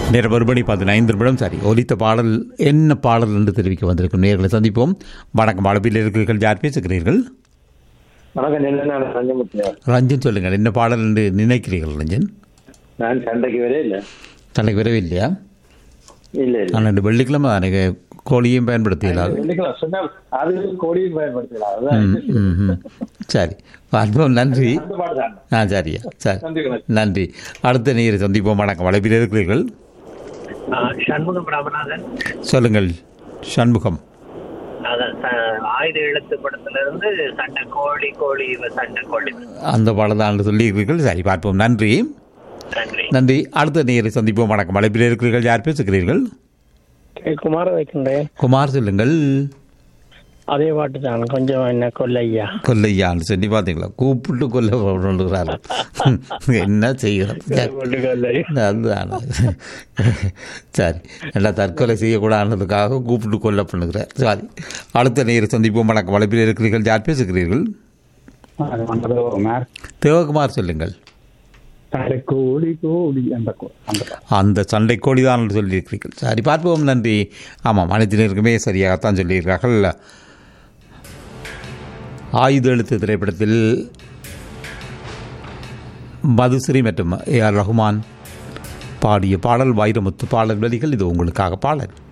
நேரம் ஒரு மணி பதினைந்து நிமிடம் சரி ஒலித்த பாடல் என்ன பாடல் என்று தெரிவிக்க வந்திருக்கும் நேர்களை சந்திப்போம் வணக்கம் அழப்பில் இருக்கிறீர்கள் யார் பேசுகிறீர்கள் வணக்கம் என்ன நான் ரஞ்சமுத்தியா ரஞ்சன் சொல்லுங்கள் என்ன பாடல் என்று நினைக்கிறீர்கள் ரஞ்சன் நான் சண்டைக்கு வரே இல்லை தனக்கு வரவே இல்லையா இல்ல இல்ல நான் ரெண்டு வெள்ளிக்கிழமை எனக்கு கோழியும் பயன்படுத்தியலாது வெள்ளிக்கிழமை சொன்னால் அது கோடியும் பயன்படுத்தலாம் அதுதான் ம் ம் ம். சரி பார்ப்போம் நன்றி அந்த பாடுதான் ஆ சரியா சரி நன்றி வணக்கம் நன்றி அடுத்த நீரை சந்திப்போம் வணக்கம் அழைப்பில் இருக்கிறீர்கள் ஆ, சண்முகம் ராமநாதன் சொல்லுங்கள் சண்முகம் அதான் ச- ஆயுத எழுத்து படத்துல இருந்து சண்டை கோழி கோழி இவ சண்டை கோழி அந்த பாடல் தான் சொல்லியிருக்கிறீர்கள் சரி பார்ப்போம் நன்றி நன்றி நன்றி அடுத்த நேரை சந்திப்போம் வணக்கம் அழைப்பில் இருக்கிறீர்கள் யார் பேசுகிறீர்கள் குமார வைக்கின்றேன் குமார் சொல்லுங்கள் அதே பாட்டு தான் கொஞ்சம் என்ன கொல்லையா கொல்லையான்னு சொல்லி பார்த்தீங்களா கூப்பிட்டு கொல்ல சொல்லுகிறாரு என்ன செய்கிறது கொல்லை அதுதான் சரி நல்லா தற்கொலை செய்யக்கூடாதுன்றதுக்காக கூப்பிட்டு கொல்ல பண்ணுகிறார் சரி அடுத்த நேரை சந்திப்போம் வணக்கம் அழைப்பில் இருக்கிறீர்கள் யார் பேசுகிறீர்கள் தேவகுமார் சொல்லுங்கள் கோடி கோடி அந்த கோ- அந்த பா- அந்த சண்டை கோழிதான் என்று சொல்லியிருக்கிறீர்கள் சரி பார்ப்போம் நன்றி ஆமாம் அனைத்தினருக்குமே சரியாகத்தான் சொல்லியிருக்கிறார்கள் ஆயுத எழுத்து திரைப்படத்தில் மதுஸ்ரீ மற்றும் ஏ ஆர் ரஹ்மான் பாடிய பாடல் வைரமுத்து பாடல் வரிகள் இது உங்களுக்காக பாடல்